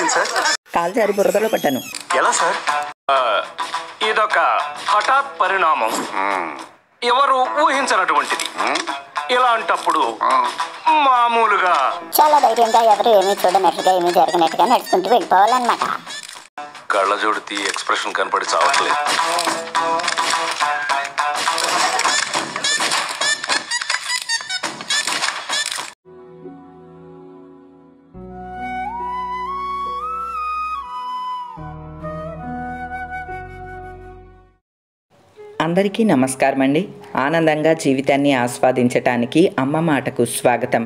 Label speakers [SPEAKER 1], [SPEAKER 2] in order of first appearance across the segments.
[SPEAKER 1] ఏమైంది సార్
[SPEAKER 2] కాల్చారి బురదలో పట్టాను
[SPEAKER 1] ఎలా సార్
[SPEAKER 3] ఇదొక హఠాత్ పరిణామం ఎవరు ఊహించనటువంటిది ఇలాంటప్పుడు మామూలుగా
[SPEAKER 4] చాలా ధైర్యంగా ఎవరు ఏమీ చూడనట్టుగా ఏమీ జరగనట్టుగా నడుచుకుంటూ వెళ్ళిపోవాలన్నమాట
[SPEAKER 3] కళ్ళజోడితి ఎక్స్ప్రెషన్ కనపడి చావట్లేదు
[SPEAKER 2] అందరికీ నమస్కారం అండి ఆనందంగా జీవితాన్ని ఆస్వాదించటానికి అమ్మ మాటకు స్వాగతం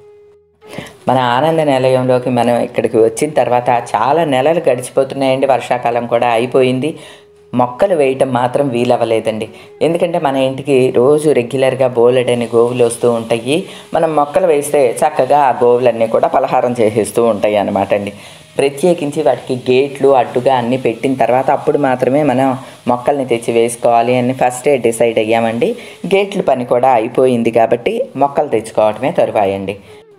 [SPEAKER 2] మన ఆనంద నిలయంలోకి మనం ఇక్కడికి వచ్చిన తర్వాత చాలా నెలలు గడిచిపోతున్నాయండి వర్షాకాలం కూడా అయిపోయింది మొక్కలు వేయటం మాత్రం వీలవ్వలేదండి ఎందుకంటే మన ఇంటికి రోజు రెగ్యులర్గా బోలెడని గోవులు వస్తూ ఉంటాయి మనం మొక్కలు వేస్తే చక్కగా ఆ గోవులన్నీ కూడా పలహారం చేసేస్తూ ఉంటాయి అన్నమాట అండి ప్రత్యేకించి వాటికి గేట్లు అడ్డుగా అన్నీ పెట్టిన తర్వాత అప్పుడు మాత్రమే మనం మొక్కల్ని తెచ్చి వేసుకోవాలి అని ఫస్టే డిసైడ్ అయ్యామండి గేట్ల పని కూడా అయిపోయింది కాబట్టి మొక్కలు తెచ్చుకోవటమే తరువాయండి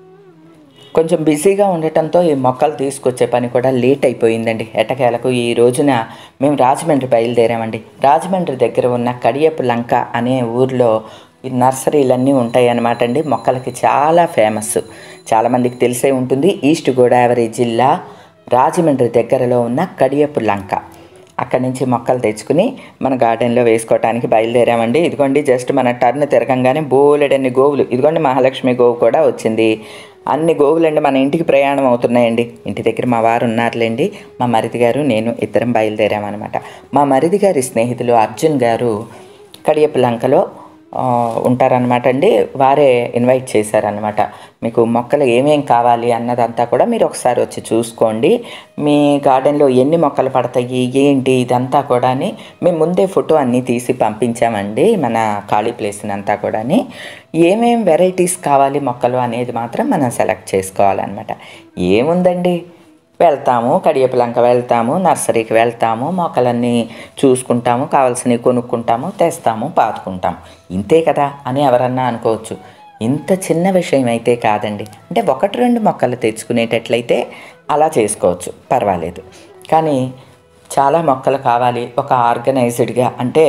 [SPEAKER 2] కొంచెం బిజీగా ఉండటంతో ఈ మొక్కలు తీసుకొచ్చే పని కూడా లేట్ అయిపోయిందండి ఎటకేలకు ఈ రోజున మేము రాజమండ్రి బయలుదేరామండి రాజమండ్రి దగ్గర ఉన్న కడియపు లంక అనే ఊర్లో ఈ నర్సరీలన్నీ ఉంటాయి అన్నమాట అండి మొక్కలకి చాలా ఫేమస్ చాలామందికి తెలిసే ఉంటుంది ఈస్ట్ గోదావరి జిల్లా రాజమండ్రి దగ్గరలో ఉన్న కడియపు లంక అక్కడి నుంచి మొక్కలు తెచ్చుకుని మన గార్డెన్లో వేసుకోవడానికి బయలుదేరామండి ఇదిగోండి జస్ట్ మన టర్న్ తిరగంగానే బోలెడన్ని గోవులు ఇదిగోండి మహాలక్ష్మి గోవు కూడా వచ్చింది అన్ని గోవులండి మన ఇంటికి ప్రయాణం అవుతున్నాయండి ఇంటి దగ్గర మా వారు ఉన్నారులేండి మా మరిది గారు నేను ఇద్దరం బయలుదేరామన్నమాట మా మరిది గారి స్నేహితులు అర్జున్ గారు కడియపు లంకలో ఆ, ఉంటారనమాట అండి వారే ఇన్వైట్ చేశారనమాట మీకు మొక్కలు ఏమేం కావాలి అన్నదంతా కూడా మీరు ఒకసారి వచ్చి చూసుకోండి మీ గార్డెన్లో ఎన్ని మొక్కలు పడతాయి ఏంటి ఇదంతా కూడా మేము ముందే ఫోటో అన్నీ తీసి పంపించామండి మన ఖాళీ ప్లేస్ని అంతా కూడా ఏమేం వెరైటీస్ కావాలి మొక్కలు అనేది మాత్రం మనం సెలెక్ట్ చేసుకోవాలన్నమాట ఏముందండి వెళ్తాము కడియపులంక వెళ్తాము నర్సరీకి వెళ్తాము మొక్కలన్నీ చూసుకుంటాము కావాల్సినవి కొనుక్కుంటాము తెస్తాము పాతుకుంటాము ఇంతే కదా అని ఎవరన్నా అనుకోవచ్చు ఇంత చిన్న విషయం అయితే కాదండి అంటే ఒకటి రెండు మొక్కలు తెచ్చుకునేటట్లయితే అలా చేసుకోవచ్చు పర్వాలేదు కానీ చాలా మొక్కలు కావాలి ఒక ఆర్గనైజ్డ్గా అంటే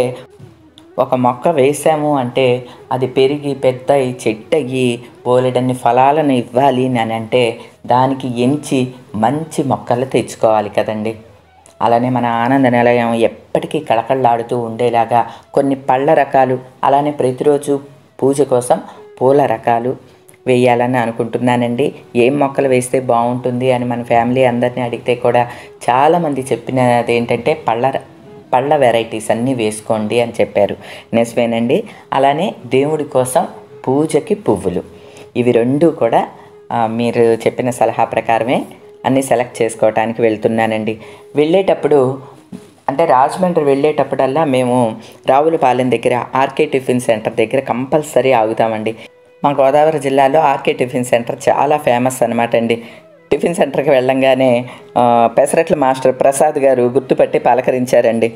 [SPEAKER 2] ఒక మొక్క వేసాము అంటే అది పెరిగి పెద్ద అయ్యి చెట్టు అయ్యి బోలెడన్ని ఫలాలను ఇవ్వాలి అని అంటే దానికి ఎంచి మంచి మొక్కలు తెచ్చుకోవాలి కదండి అలానే మన ఆనంద నిలయం ఎప్పటికీ కళకళలాడుతూ ఉండేలాగా కొన్ని పళ్ళ రకాలు అలానే ప్రతిరోజు పూజ కోసం పూల రకాలు వేయాలని అనుకుంటున్నానండి ఏం మొక్కలు వేస్తే బాగుంటుంది అని మన ఫ్యామిలీ అందరినీ అడిగితే కూడా చాలామంది చెప్పినది ఏంటంటే పళ్ళ పళ్ళ వెరైటీస్ అన్నీ వేసుకోండి అని చెప్పారు నిజమేనండి అలానే దేవుడి కోసం పూజకి పువ్వులు ఇవి రెండు కూడా ఆ, మీరు చెప్పిన సలహా ప్రకారమే అన్నీ సెలెక్ట్ చేసుకోవడానికి వెళ్తున్నానండి వెళ్ళేటప్పుడు అంటే రాజమండ్రి వెళ్ళేటప్పుడల్లా మేము రావులపాలెం దగ్గర ఆర్కే టిఫిన్ సెంటర్ దగ్గర కంపల్సరీ ఆగుతామండి మా గోదావరి జిల్లాలో ఆర్కే టిఫిన్ సెంటర్ చాలా ఫేమస్ అనమాట అండి టిఫిన్ సెంటర్కి వెళ్ళంగానే ఆ, పెసరట్ల మాస్టర్ ప్రసాద్ గారు గుర్తుపట్టి పలకరించారండి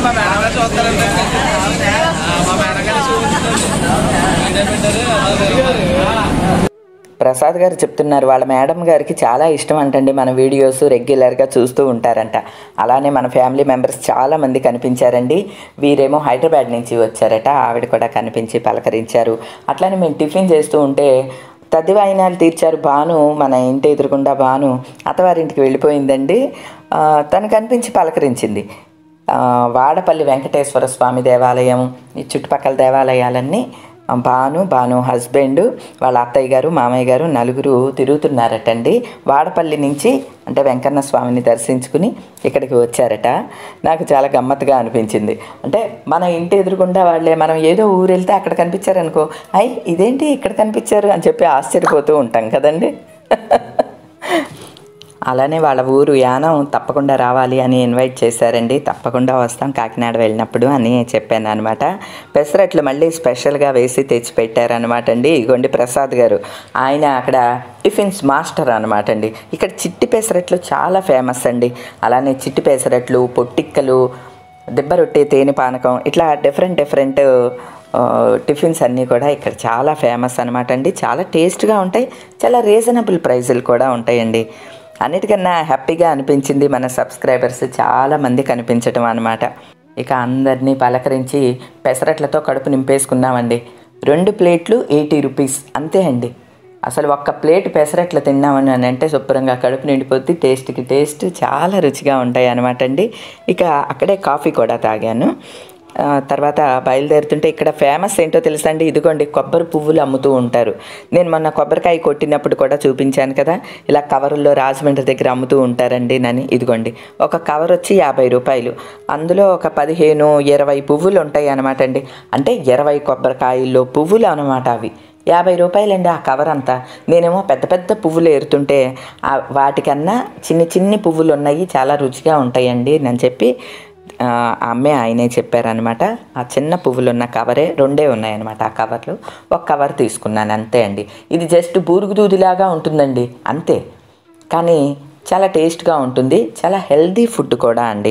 [SPEAKER 2] ప్రసాద్ గారు చెప్తున్నారు వాళ్ళ మేడం గారికి చాలా ఇష్టం అంటండి మన వీడియోస్ రెగ్యులర్గా చూస్తూ ఉంటారంట అలానే మన ఫ్యామిలీ మెంబర్స్ చాలా మంది కనిపించారండి వీరేమో హైదరాబాద్ నుంచి వచ్చారట ఆవిడ కూడా కనిపించి పలకరించారు అట్లానే మేము టిఫిన్ చేస్తూ ఉంటే తద్ది వాయినాలు తీర్చారు బాను మన ఇంటి ఎదురుగుండా బాను అత్తవారింటికి వెళ్ళిపోయిందండి ఆ, తను కనిపించి పలకరించింది ఆ, వాడపల్లి వెంకటేశ్వర స్వామి దేవాలయం ఈ చుట్టుపక్కల దేవాలయాలన్నీ ఆ, భాను భాను హస్బెండ్ వాళ్ళ అత్తయ్య గారు మామయ్య గారు నలుగురు తిరుగుతున్నారటండి వాడపల్లి నుంచి అంటే వెంకన్న స్వామిని దర్శించుకుని ఇక్కడికి వచ్చారట నాకు చాలా గమ్మత్తుగా అనిపించింది అంటే మన ఇంటి ఎదురుగుండా వాళ్ళే మనం ఏదో ఊరు వెళ్తే అక్కడ కనిపించారనుకో అయ్ ఇదేంటి ఇక్కడ కనిపించారు అని చెప్పి ఆశ్చర్యపోతూ ఉంటాం కదండి అలానే వాళ్ళ ఊరు యానం తప్పకుండా రావాలి అని ఇన్వైట్ చేశారండి తప్పకుండా వస్తాం కాకినాడ వెళ్ళినప్పుడు అని చెప్పాను అనమాట పెసరట్లు మళ్ళీ స్పెషల్గా వేసి తెచ్చి పెట్టారనమాట అండి ఇగోండి ప్రసాద్ గారు ఆయన అక్కడ టిఫిన్స్ మాస్టర్ అనమాట అండి ఇక్కడ చిట్టి పెసరట్లు చాలా ఫేమస్ అండి అలానే చిట్టి పెసరట్లు పొట్టిక్కలు దిబ్బ రొట్టె తేనె పానకం ఇట్లా డిఫరెంట్ డిఫరెంట్ ఆ, టిఫిన్స్ అన్నీ కూడా ఇక్కడ చాలా ఫేమస్ అనమాట అండి చాలా టేస్ట్గా ఉంటాయి చాలా రీజనబుల్ ప్రైజులు కూడా ఉంటాయండి అన్నిటికన్నా హ్యాపీగా అనిపించింది మన సబ్స్క్రైబర్స్ చాలా మంది కనిపించటం అనమాట ఇక అందరినీ పలకరించి పెసరట్లతో కడుపు నింపేసుకున్నామండి రెండు ప్లేట్లు ఎయిటీ రూపీస్ అంతే అండి అసలు ఒక్క ప్లేట్ పెసరట్లు తిన్నామని అని అంటే శుభ్రంగా కడుపు నిండిపోద్ది టేస్ట్కి టేస్ట్ చాలా రుచిగా ఉంటాయి అనమాట అండి ఇక అక్కడే కాఫీ కూడా తాగాను ఆ, తర్వాత బయలుదేరుతుంటే ఇక్కడ ఫేమస్ ఏంటో తెలుసా అండి ఇదిగోండి కొబ్బరి పువ్వులు అమ్ముతూ ఉంటారు నేను మొన్న కొబ్బరికాయ కొట్టినప్పుడు కూడా చూపించాను కదా ఇలా కవరుల్లో రాజమండ్రి దగ్గర అమ్ముతూ ఉంటారండి నని ఇదిగోండి ఒక కవర్ వచ్చి యాభై రూపాయలు అందులో ఒక పదిహేను ఇరవై పువ్వులు ఉంటాయి అనమాట అండి అంటే ఇరవై కొబ్బరికాయల్లో పువ్వులు అనమాట అవి యాభై రూపాయలండి ఆ కవర్ అంతా నేనేమో పెద్ద పెద్ద పువ్వులు ఏరుతుంటే ఆ వాటికన్నా చిన్ని చిన్ని పువ్వులు ఉన్నాయి చాలా రుచిగా ఉంటాయండి అని చెప్పి ఆ ఆ అమ్మే ఆయనే చెప్పారనమాట ఆ చిన్న పువ్వులు ఉన్న కవరే రెండే ఉన్నాయన్నమాట ఆ కవర్లు ఒక కవర్ తీసుకున్నాను అంతే అండి ఇది జస్ట్ బూరుగు దూదిలాగా ఉంటుందండి అంతే కానీ చాలా టేస్ట్గా ఉంటుంది చాలా హెల్దీ ఫుడ్ కూడా అండి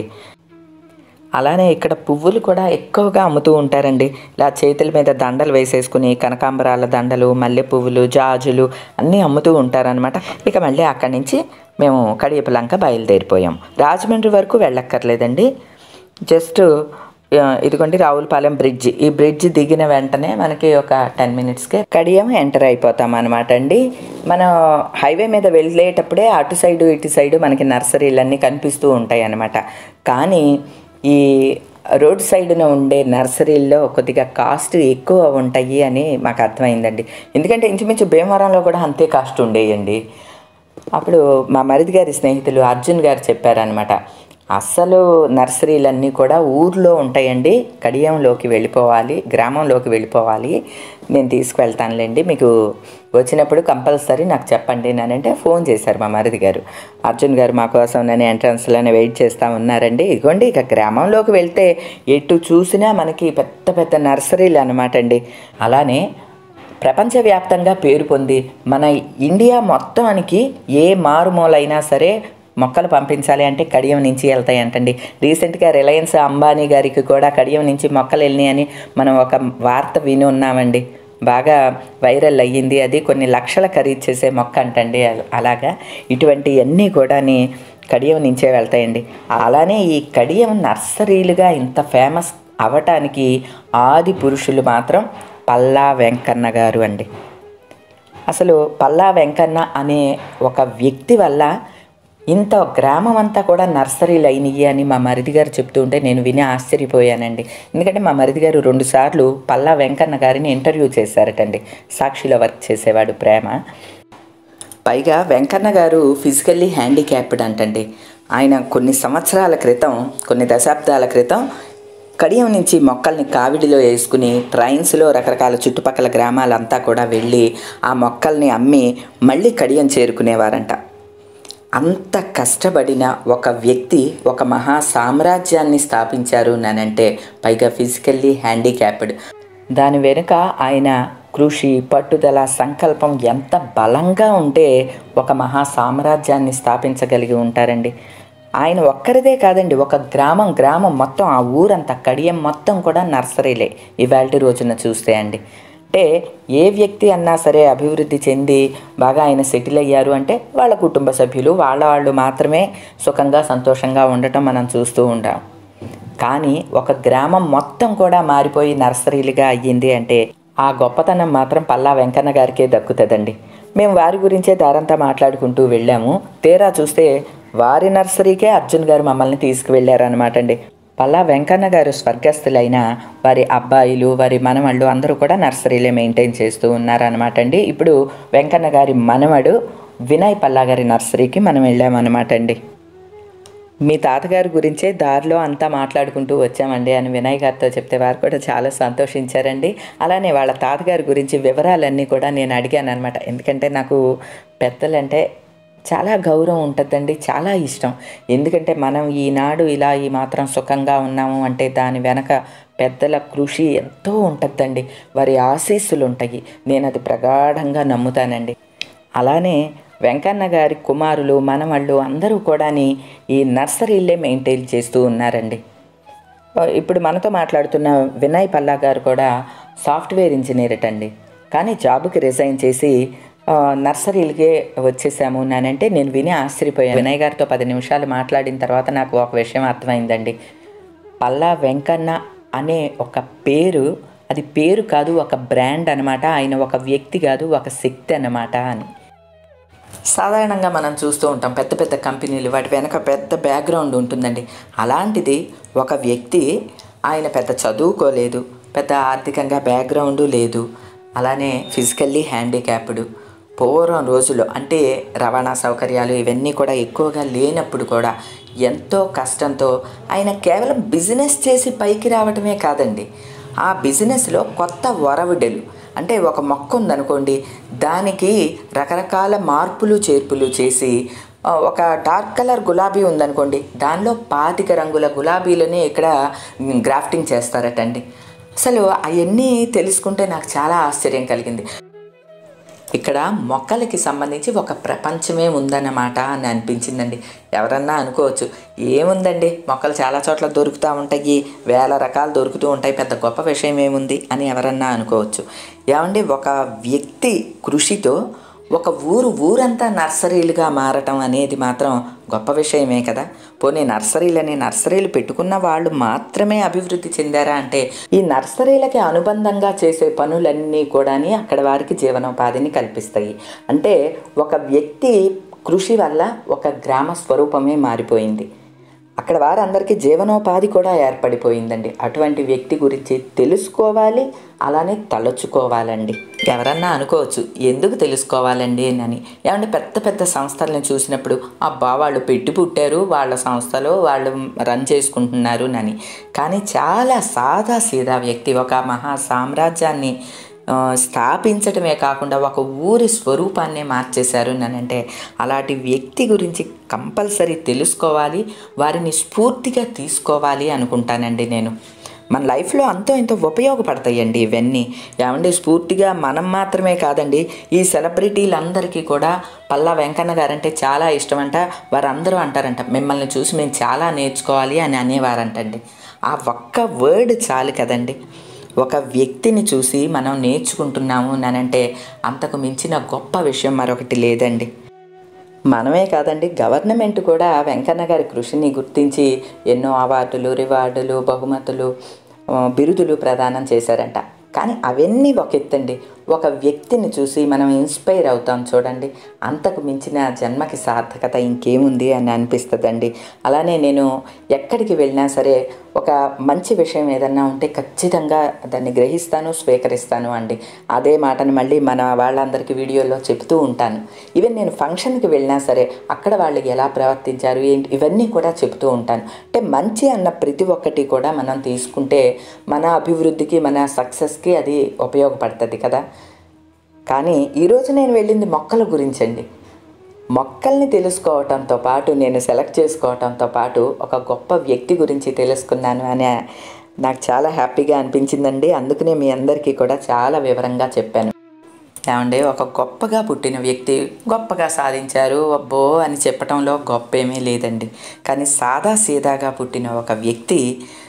[SPEAKER 2] అలానే ఇక్కడ పువ్వులు కూడా ఎక్కువగా అమ్ముతూ ఉంటారండి ఇలా చేతుల మీద దండలు వేసేసుకుని కనకాంబరాల దండలు మల్లె పువ్వులు జాజులు అన్నీ అమ్ముతూ ఉంటారనమాట ఇక మళ్ళీ అక్కడి నుంచి మేము కడియపలంక బయలుదేరిపోయాం రాజమండ్రి వరకు వెళ్ళక్కర్లేదండి జస్ట్ ఆ, ఇదిగోండి రావులపాలెం బ్రిడ్జ్ ఈ బ్రిడ్జ్ దిగిన వెంటనే మనకి ఒక టెన్ మినిట్స్కే కడియం ఎంటర్ అయిపోతాం అనమాట అండి మనం హైవే మీద వెళ్ళేటప్పుడే అటు సైడు ఇటు సైడు మనకి నర్సరీలన్నీ కనిపిస్తూ ఉంటాయి అన్నమాట కానీ ఈ రోడ్ సైడ్న ఉండే నర్సరీల్లో కొద్దిగా కాస్ట్ ఎక్కువ ఉంటాయి అని మాకు అర్థమైందండి ఎందుకంటే ఇంచుమించు భీమవరంలో కూడా అంతే కాస్ట్ ఉండేయండి అప్పుడు మా మరిది గారి స్నేహితులు అర్జున్ గారు చెప్పారనమాట అస్సలు నర్సరీలన్నీ కూడా ఊర్లో ఉంటాయండి కడియంలోకి వెళ్ళిపోవాలి గ్రామంలోకి వెళ్ళిపోవాలి నేను తీసుకువెళ్తానులేండి మీకు వచ్చినప్పుడు కంపల్సరీ నాకు చెప్పండి అంటే ఫోన్ చేశారు మా మరిది గారు అర్జున్ గారు మా కోసం నేను ఎంట్రన్స్లోనే వెయిట్ చేస్తూ ఉన్నారండి ఇదిగోండి ఇక గ్రామంలోకి వెళ్తే ఎటు చూసినా మనకి పెద్ద పెద్ద నర్సరీలు అనమాట అండి అలానే ప్రపంచవ్యాప్తంగా పేరు పొంది మన ఇండియా మొత్తానికి ఏ మారుమూలైనా సరే మొక్కలు పంపించాలి అంటే కడియం నుంచి వెళ్తాయి అంటండి రీసెంట్గా రిలయన్స్ అంబానీ గారికి కూడా కడియం నుంచి మొక్కలు వెళ్ళినాయని మనం ఒక వార్త విని ఉన్నామండి బాగా వైరల్ అయ్యింది అది కొన్ని లక్షల ఖరీదు చేసే మొక్క అంటండి అల- అలాగా ఇటువంటివన్నీ కూడాని కడియం నుంచే వెళ్తాయండి అలానే ఈ కడియం నర్సరీలుగా ఇంత ఫేమస్ అవటానికి ఆది పురుషులు మాత్రం పల్లా వెంకన్న గారు అండి అసలు పల్లా వెంకన్న అనే ఒక వ్యక్తి వల్ల ఇంత గ్రామం అంతా కూడా నర్సరీలు అయినాయి అని మా మరిది గారు చెప్తూ ఉంటే నేను విని ఆశ్చర్యపోయానండి ఎందుకంటే మా మరిది గారు రెండుసార్లు పల్లా వెంకన్న గారిని ఇంటర్వ్యూ చేశారటండి సాక్షిలో వర్క్ చేసేవాడు ప్రేమ పైగా వెంకన్న గారు ఫిజికల్లీ హ్యాండిక్యాప్డ్ అంటండి ఆయన కొన్ని సంవత్సరాల క్రితం కొన్ని దశాబ్దాల క్రితం కడియం నుంచి మొక్కల్ని కావిడిలో వేసుకుని ట్రైన్స్లో రకరకాల చుట్టుపక్కల గ్రామాలంతా కూడా వెళ్ళి ఆ మొక్కల్ని అమ్మి మళ్ళీ కడియం చేరుకునేవారంట అంత కష్టపడిన ఒక వ్యక్తి ఒక మహా సామ్రాజ్యాన్ని స్థాపించారు నానంటే పైగా ఫిజికల్లీ హ్యాండిక్యాప్డ్ దాని వెనుక ఆయన కృషి పట్టుదల సంకల్పం ఎంత బలంగా ఉంటే ఒక మహా సామ్రాజ్యాన్ని స్థాపించగలిగి ఉంటారండి ఆయన ఒక్కరిదే కాదండి ఒక గ్రామం గ్రామం మొత్తం ఆ ఊరంతా కడియం మొత్తం కూడా నర్సరీలే ఇవాళ రోజున చూస్తే అండి అంటే ఏ వ్యక్తి అన్నా సరే అభివృద్ధి చెంది బాగా ఆయన సెటిల్ అయ్యారు అంటే వాళ్ళ కుటుంబ సభ్యులు వాళ్ళ వాళ్ళు మాత్రమే సుఖంగా సంతోషంగా ఉండటం మనం చూస్తూ ఉంటాం కానీ ఒక గ్రామం మొత్తం కూడా మారిపోయి నర్సరీలుగా అయ్యింది అంటే ఆ గొప్పతనం మాత్రం పల్లా వెంకన్న గారికే దక్కుతుందండి మేము వారి గురించే దారంతా మాట్లాడుకుంటూ వెళ్ళాము తీరా చూస్తే వారి నర్సరీకే అర్జున్ గారు మమ్మల్ని తీసుకువెళ్ళారనమాట అండి పల్లా వెంకన్న గారు స్వర్గస్థులైన వారి అబ్బాయిలు వారి మనవళ్ళు అందరూ కూడా నర్సరీలే మెయింటైన్ చేస్తూ ఉన్నారనమాట అండి ఇప్పుడు వెంకన్న గారి మనవడు వినయ్ పల్లా గారి నర్సరీకి మనం వెళ్ళామన్నమాట అండి మీ తాతగారి గురించే దారిలో అంతా మాట్లాడుకుంటూ వచ్చామండి అని వినయ్ గారితో చెప్తే వారు కూడా చాలా సంతోషించారండి అలానే వాళ్ళ తాతగారి గురించి వివరాలన్నీ కూడా నేను అడిగాను అనమాట ఎందుకంటే నాకు పెద్దలంటే చాలా గౌరవం ఉంటుందండి చాలా ఇష్టం ఎందుకంటే మనం ఈనాడు ఇలా ఈ మాత్రం సుఖంగా ఉన్నాము అంటే దాని వెనక పెద్దల కృషి ఎంతో ఉంటుందండి వారి ఆశీస్సులు ఉంటాయి నేను అది ప్రగాఢంగా నమ్ముతానండి అలానే వెంకన్న గారి కుమారులు మనవళ్ళు అందరూ కూడాని ఈ నర్సరీలే మెయింటైన్ చేస్తూ ఉన్నారండి ఇప్పుడు మనతో మాట్లాడుతున్న వినయ్ పల్లా గారు కూడా సాఫ్ట్వేర్ ఇంజనీర్ అండి కానీ జాబ్కి రిజైన్ చేసి ఆ, నర్సరీలకే వచ్చేసాము నానంటే నేను విని ఆశ్చర్యపోయాను వినయ్ గారితో పది నిమిషాలు మాట్లాడిన తర్వాత నాకు ఒక విషయం అర్థమైందండి పల్లా వెంకన్న అనే ఒక పేరు అది పేరు కాదు ఒక బ్రాండ్ అనమాట ఆయన ఒక వ్యక్తి కాదు ఒక శక్తి అన్నమాట అని సాధారణంగా మనం చూస్తూ ఉంటాం పెద్ద పెద్ద కంపెనీలు వాటి వెనక పెద్ద బ్యాక్గ్రౌండ్ ఉంటుందండి అలాంటిది ఒక వ్యక్తి ఆయన పెద్ద చదువుకోలేదు పెద్ద ఆర్థికంగా బ్యాక్గ్రౌండ్ లేదు అలానే ఫిజికల్లీ హ్యాండిక్యాప్డ్ పూర్వం రోజుల్లో అంటే రవాణా సౌకర్యాలు ఇవన్నీ కూడా ఎక్కువగా లేనప్పుడు కూడా ఎంతో కష్టంతో ఆయన కేవలం బిజినెస్ చేసి పైకి రావటమే కాదండి ఆ బిజినెస్లో కొత్త వరవిడలు అంటే ఒక మొక్క ఉందనుకోండి దానికి రకరకాల మార్పులు చేర్పులు చేసి ఆ, ఒక డార్క్ కలర్ గులాబీ ఉందనుకోండి దానిలో పాతిక రంగుల గులాబీలని ఇక్కడ మ్, గ్రాఫ్టింగ్ చేస్తారటండి అసలు అవన్నీ తెలుసుకుంటే నాకు చాలా ఆశ్చర్యం కలిగింది ఇక్కడ మొక్కలకి సంబంధించి ఒక ప్రపంచమే ఉందన్నమాట అని అనిపించిందండి ఎవరన్నా అనుకోవచ్చు ఏముందండి మొక్కలు చాలా చోట్ల దొరుకుతూ ఉంటాయి వేల రకాలు దొరుకుతూ ఉంటాయి పెద్ద గొప్ప విషయం ఏముంది అని ఎవరన్నా అనుకోవచ్చు ఏమండి ఒక వ్యక్తి కృషితో ఒక ఊరు ఊరంతా నర్సరీలుగా మారటం అనేది మాత్రం గొప్ప విషయమే కదా పోనీ నర్సరీలని నర్సరీలు పెట్టుకున్న వాళ్ళు మాత్రమే అభివృద్ధి చెందారా అంటే ఈ నర్సరీలకి అనుబంధంగా చేసే పనులన్నీ కూడాని అక్కడ వారికి జీవనోపాధిని కల్పిస్తాయి అంటే ఒక వ్యక్తి కృషి వల్ల ఒక గ్రామ స్వరూపమే మారిపోయింది అక్కడ వారందరికీ జీవనోపాధి కూడా ఏర్పడిపోయిందండి అటువంటి వ్యక్తి గురించి తెలుసుకోవాలి అలానే తలచుకోవాలండి ఎవరన్నా అనుకోవచ్చు ఎందుకు తెలుసుకోవాలండి అని ఏమంటే పెద్ద పెద్ద సంస్థలను చూసినప్పుడు అబ్బా వాళ్ళు పెట్టి పుట్టారు వాళ్ళ సంస్థలో వాళ్ళు రన్ చేసుకుంటున్నారు అని కానీ చాలా సాదా సీదా వ్యక్తి ఒక మహా సామ్రాజ్యాన్ని ఆ, స్థాపించటమే కాకుండా ఒక ఊరి స్వరూపాన్నే మార్చేశారు అంటే అలాంటి వ్యక్తి గురించి కంపల్సరీ తెలుసుకోవాలి వారిని స్ఫూర్తిగా తీసుకోవాలి అనుకుంటానండి నేను మన లైఫ్లో అంతో ఇంతో ఉపయోగపడతాయండి ఇవన్నీ ఏమండి స్ఫూర్తిగా మనం మాత్రమే కాదండి ఈ సెలబ్రిటీలందరికీ కూడా పల్లా వెంకన్న గారంటే చాలా ఇష్టమంట వారందరూ అంటారంట మిమ్మల్ని చూసి మేము చాలా నేర్చుకోవాలి అని అనేవారంటండి ఆ ఒక్క వర్డ్ చాలు కదండి ఒక వ్యక్తిని చూసి మనం నేర్చుకుంటున్నాము అనంటే అంతకు మించిన గొప్ప విషయం మరొకటి లేదండి మనమే కాదండి గవర్నమెంట్ కూడా వెంకన్న గారి కృషిని గుర్తించి ఎన్నో అవార్డులు రివార్డులు బహుమతులు ఆ, బిరుదులు ప్రదానం చేశారంట కానీ అవన్నీ ఒక ఎత్తండి ఒక వ్యక్తిని చూసి మనం ఇన్స్పైర్ అవుతాం చూడండి అంతకు మించిన జన్మకి సార్థకత ఇంకేముంది అని అనిపిస్తుందండి అలానే నేను ఎక్కడికి వెళ్ళినా సరే ఒక మంచి విషయం ఏదన్నా ఉంటే ఖచ్చితంగా దాన్ని గ్రహిస్తాను స్వీకరిస్తాను అండి అదే మాటను మళ్ళీ మన వాళ్ళందరికీ వీడియోలో చెప్తూ ఉంటాను ఈవెన్ నేను ఫంక్షన్కి వెళ్ళినా సరే అక్కడ వాళ్ళు ఎలా ప్రవర్తించారు ఏంటి ఇవన్నీ కూడా చెప్తూ ఉంటాను అంటే మంచి అన్న ప్రతి ఒక్కటి కూడా మనం తీసుకుంటే మన అభివృద్ధికి మన సక్సెస్కి అది ఉపయోగపడుతుంది కదా కానీ ఈరోజు నేను వెళ్ళింది మొక్కల గురించి అండి మొక్కల్ని తెలుసుకోవటంతో పాటు నేను సెలెక్ట్ చేసుకోవటంతో పాటు ఒక గొప్ప వ్యక్తి గురించి తెలుసుకున్నాను అని నాకు చాలా హ్యాపీగా అనిపించిందండి అందుకనే మీ అందరికీ కూడా చాలా వివరంగా చెప్పాను ఏమంటే ఒక గొప్పగా పుట్టిన వ్యక్తి గొప్పగా సాధించారు అబ్బో అని చెప్పటంలో గొప్ప ఏమీ లేదండి కానీ సాదా సీదాగా పుట్టిన ఒక వ్యక్తి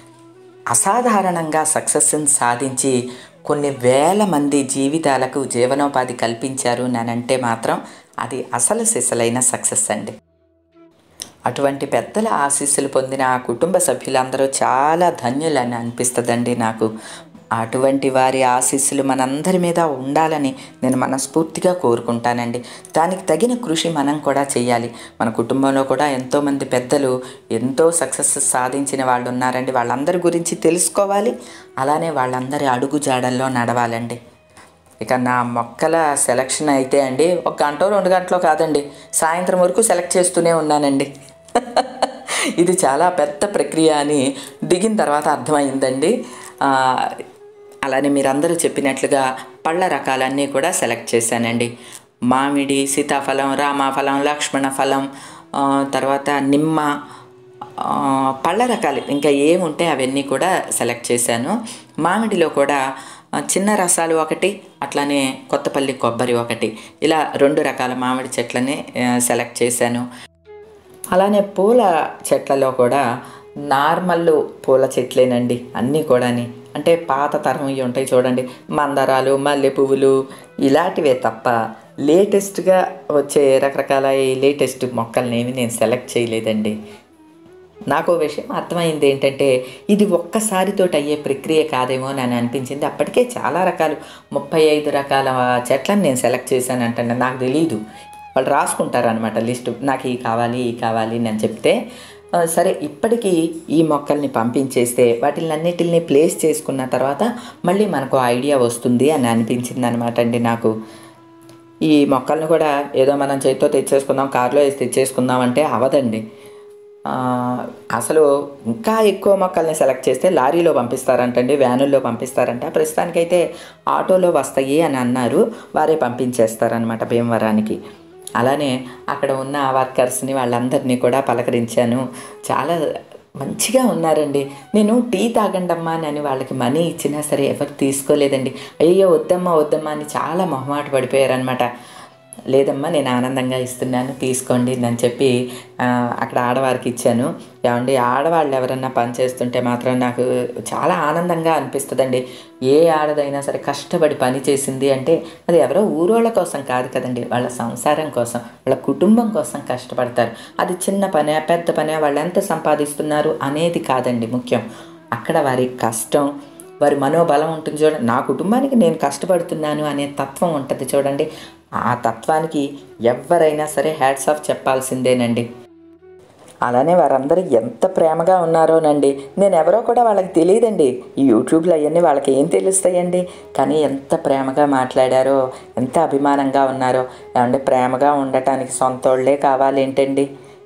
[SPEAKER 2] అసాధారణంగా సక్సెస్ని సాధించి కొన్ని వేల మంది జీవితాలకు జీవనోపాధి కల్పించారు అంటే మాత్రం అది అసలు సిసలైన సక్సెస్ అండి అటువంటి పెద్దల ఆశీస్సులు పొందిన ఆ కుటుంబ సభ్యులందరూ చాలా ధన్యులని అనిపిస్తుందండి నాకు అటువంటి వారి ఆశీస్సులు మనందరి మీద ఉండాలని నేను మనస్ఫూర్తిగా కోరుకుంటానండి దానికి తగిన కృషి మనం కూడా చేయాలి మన కుటుంబంలో కూడా ఎంతోమంది పెద్దలు ఎంతో సక్సెస్ సాధించిన వాళ్ళు ఉన్నారండి వాళ్ళందరి గురించి తెలుసుకోవాలి అలానే వాళ్ళందరి అడుగు జాడల్లో నడవాలండి ఇక నా మొక్కల సెలక్షన్ అయితే అండి ఒక గంట రెండు గంటలో కాదండి సాయంత్రం వరకు సెలెక్ట్ చేస్తూనే ఉన్నానండి ఇది చాలా పెద్ద ప్రక్రియ అని దిగిన తర్వాత అర్థమైందండి ఆ, అలానే మీరందరూ చెప్పినట్లుగా పళ్ళ రకాలన్నీ కూడా సెలెక్ట్ చేశానండి మామిడి సీతాఫలం రామాఫలం లక్ష్మణ ఫలం ఆ, తర్వాత నిమ్మ ఆ, పళ్ళ రకాలు ఇంకా ఏముంటే అవన్నీ కూడా సెలెక్ట్ చేశాను మామిడిలో కూడా ఆ, చిన్న రసాలు ఒకటి అట్లానే కొత్తపల్లి కొబ్బరి ఒకటి ఇలా రెండు రకాల మామిడి చెట్లని ఆ, సెలెక్ట్ చేశాను అలానే పూల చెట్లలో కూడా నార్మల్ పూల చెట్లేనండి అన్నీ కూడాని అంటే పాత తరం ఇవి ఉంటాయి చూడండి మందారాలు మల్లె పువ్వులు ఇలాంటివే తప్ప లేటెస్ట్గా వచ్చే రకరకాల ఈ లేటెస్ట్ మొక్కల్ని ఏమి నేను సెలెక్ట్ చేయలేదండి నాకు ఓ విషయం అర్థమైంది ఏంటంటే ఇది ఒక్కసారితో అయ్యే ప్రక్రియ కాదేమో అని అని అనిపించింది అప్పటికే చాలా రకాలు ముప్పై ఐదు రకాల చెట్లను నేను సెలెక్ట్ చేశాను అంటే నాకు తెలియదు వాళ్ళు రాసుకుంటారు అనమాట లిస్టు నాకు ఈ కావాలి ఈ కావాలి అని చెప్తే ఆ, సరే ఇప్పటికీ ఈ మొక్కల్ని పంపించేస్తే వాటిని అన్నిటిని ప్లేస్ చేసుకున్న తర్వాత మళ్ళీ మనకు ఐడియా వస్తుంది అని అనిపించింది అనమాట అండి నాకు ఈ మొక్కలను కూడా ఏదో మనం చేతితో తెచ్చేసుకుందాం కారులో వేసి తెచ్చేసుకుందాం అంటే అవదండి ఆ, అసలు ఇంకా ఎక్కువ మొక్కల్ని సెలెక్ట్ చేస్తే లారీలో పంపిస్తారంటండి వ్యానుల్లో పంపిస్తారంట ప్రస్తుతానికైతే ఆటోలో వస్తాయి అని అన్నారు వారే పంపించేస్తారనమాట భీమవరానికి అలానే అక్కడ ఉన్న వర్కర్స్ని వాళ్ళందరినీ కూడా పలకరించాను చాలా మంచిగా ఉన్నారండి నేను టీ తాగండమ్మా అని వాళ్ళకి మనీ ఇచ్చినా సరే ఎవరు తీసుకోలేదండి అయ్యో వద్దమ్మా వద్దమ్మా అని చాలా మొహమాట పడిపోయారనమాట లేదమ్మా నేను ఆనందంగా ఇస్తున్నాను తీసుకోండి అని చెప్పి ఆ, అక్కడ ఆడవారికి ఇచ్చాను ఏమండి ఆడవాళ్ళు ఎవరన్నా పని చేస్తుంటే మాత్రం నాకు చాలా ఆనందంగా అనిపిస్తుందండి ఏ ఆడదైనా సరే కష్టపడి పని చేసింది అంటే అది ఎవరో ఊరోళ్ళ కోసం కాదు కదండి వాళ్ళ సంసారం కోసం వాళ్ళ కుటుంబం కోసం కష్టపడతారు అది చిన్న పనే పెద్ద పనే వాళ్ళు ఎంత సంపాదిస్తున్నారు అనేది కాదండి ముఖ్యం అక్కడ వారి కష్టం వారి మనోబలం ఉంటుంది చూడండి నా కుటుంబానికి నేను కష్టపడుతున్నాను అనే తత్వం ఉంటుంది చూడండి ఆ తత్వానికి ఎవరైనా సరే హ్యాట్స్ ఆఫ్ చెప్పాల్సిందేనండి అలానే వారందరూ ఎంత ప్రేమగా ఉన్నారోనండి నేను ఎవరో కూడా వాళ్ళకి తెలియదండి ఈ యూట్యూబ్లో అవన్నీ వాళ్ళకి ఏం తెలుస్తాయండి కానీ ఎంత ప్రేమగా మాట్లాడారో ఎంత అభిమానంగా ఉన్నారో ఏమంటే ప్రేమగా ఉండటానికి సొంతోళ్ళే కావాలేంటండి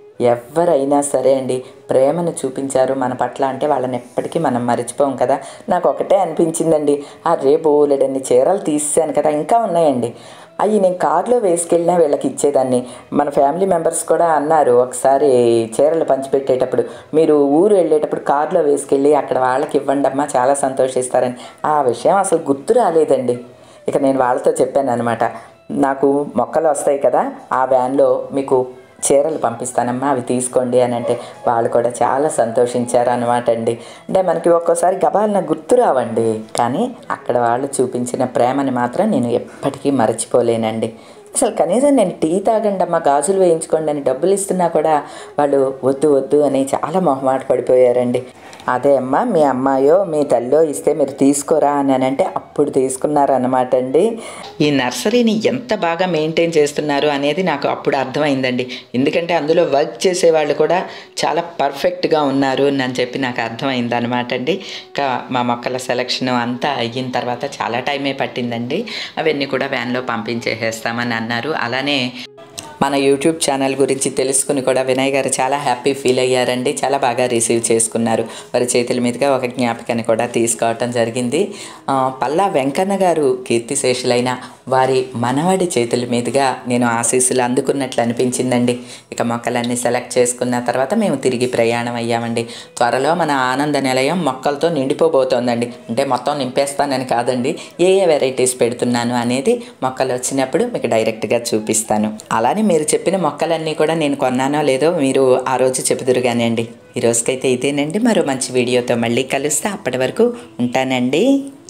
[SPEAKER 2] ఎవరైనా సరే అండి ప్రేమను చూపించారు మన పట్ల అంటే వాళ్ళని ఎప్పటికీ మనం మర్చిపోం కదా నాకు ఒకటే అనిపించిందండి ఆ రేపు ఓలెడన్ని చీరలు తీసాను కదా ఇంకా ఉన్నాయండి అవి నేను కార్లో వేసుకెళ్ళినా వీళ్ళకి ఇచ్చేదాన్ని మన ఫ్యామిలీ మెంబర్స్ కూడా అన్నారు ఒకసారి చీరలు పంచిపెట్టేటప్పుడు మీరు ఊరు వెళ్ళేటప్పుడు కార్లో వేసుకెళ్ళి అక్కడ వాళ్ళకి ఇవ్వండి అమ్మా చాలా సంతోషిస్తారని ఆ విషయం అసలు గుర్తు రాలేదండి ఇక నేను వాళ్ళతో చెప్పాను అనమాట నాకు మొక్కలు వస్తాయి కదా ఆ వ్యాన్లో మీకు చీరలు పంపిస్తానమ్మా అవి తీసుకోండి అని అంటే వాళ్ళు కూడా చాలా సంతోషించారు అనమాట అండి అంటే మనకి ఒక్కోసారి గబాలన గుర్తు రావండి కానీ అక్కడ వాళ్ళు చూపించిన ప్రేమని మాత్రం నేను ఎప్పటికీ మరచిపోలేనండి అసలు కనీసం నేను టీ తాగండి అమ్మా గాజులు వేయించుకోండి అని డబ్బులు ఇస్తున్నా కూడా వాళ్ళు వద్దు వద్దు అని చాలా మొహమాట పడిపోయారండి అదే అమ్మా మీ అమ్మాయో మీ తల్లో ఇస్తే మీరు తీసుకోరా అని అంటే అప్పుడు తీసుకున్నారనమాట అండి ఈ నర్సరీని ఎంత బాగా మెయింటైన్ చేస్తున్నారు అనేది నాకు అప్పుడు అర్థమైందండి ఎందుకంటే అందులో వర్క్ చేసే వాళ్ళు కూడా చాలా పర్ఫెక్ట్గా ఉన్నారు అని చెప్పి నాకు అర్థమైంది అనమాట అండి ఇంకా మా మొక్కల సెలక్షన్ అంతా అయిన తర్వాత చాలా టైమే పట్టిందండి అవన్నీ కూడా వ్యాన్లో పంపించేసేస్తామని అన్నారు అలానే మన యూట్యూబ్ ఛానల్ గురించి తెలుసుకుని కూడా వినయ్ గారు చాలా హ్యాపీ ఫీల్ అయ్యారండి చాలా బాగా రిసీవ్ చేసుకున్నారు వారి చేతుల మీదుగా ఒక జ్ఞాపికని కూడా తీసుకోవటం జరిగింది ఆ, పల్లా వెంకన్న గారు కీర్తిశేషులైన వారి మనవడి చేతుల మీదుగా నేను ఆశీస్సులు అందుకున్నట్లు అనిపించిందండి ఇక మొక్కలన్నీ సెలెక్ట్ చేసుకున్న తర్వాత మేము తిరిగి ప్రయాణం అయ్యామండి త్వరలో మన ఆనంద నిలయం మొక్కలతో నిండిపోబోతోందండి అంటే మొత్తం నింపేస్తానని కాదండి ఏ ఏ వెరైటీస్ పెడుతున్నాను అనేది మొక్కలు వచ్చినప్పుడు మీకు డైరెక్ట్గా చూపిస్తాను అలానే మీరు చెప్పిన మొక్కలన్నీ కూడా నేను కొన్నానో లేదో మీరు ఆ రోజు చెబుదురు కానివ్వండి ఈ రోజుకైతే ఇదేనండి మరో మంచి వీడియోతో మళ్ళీ కలుస్తే అప్పటి వరకు ఉంటానండి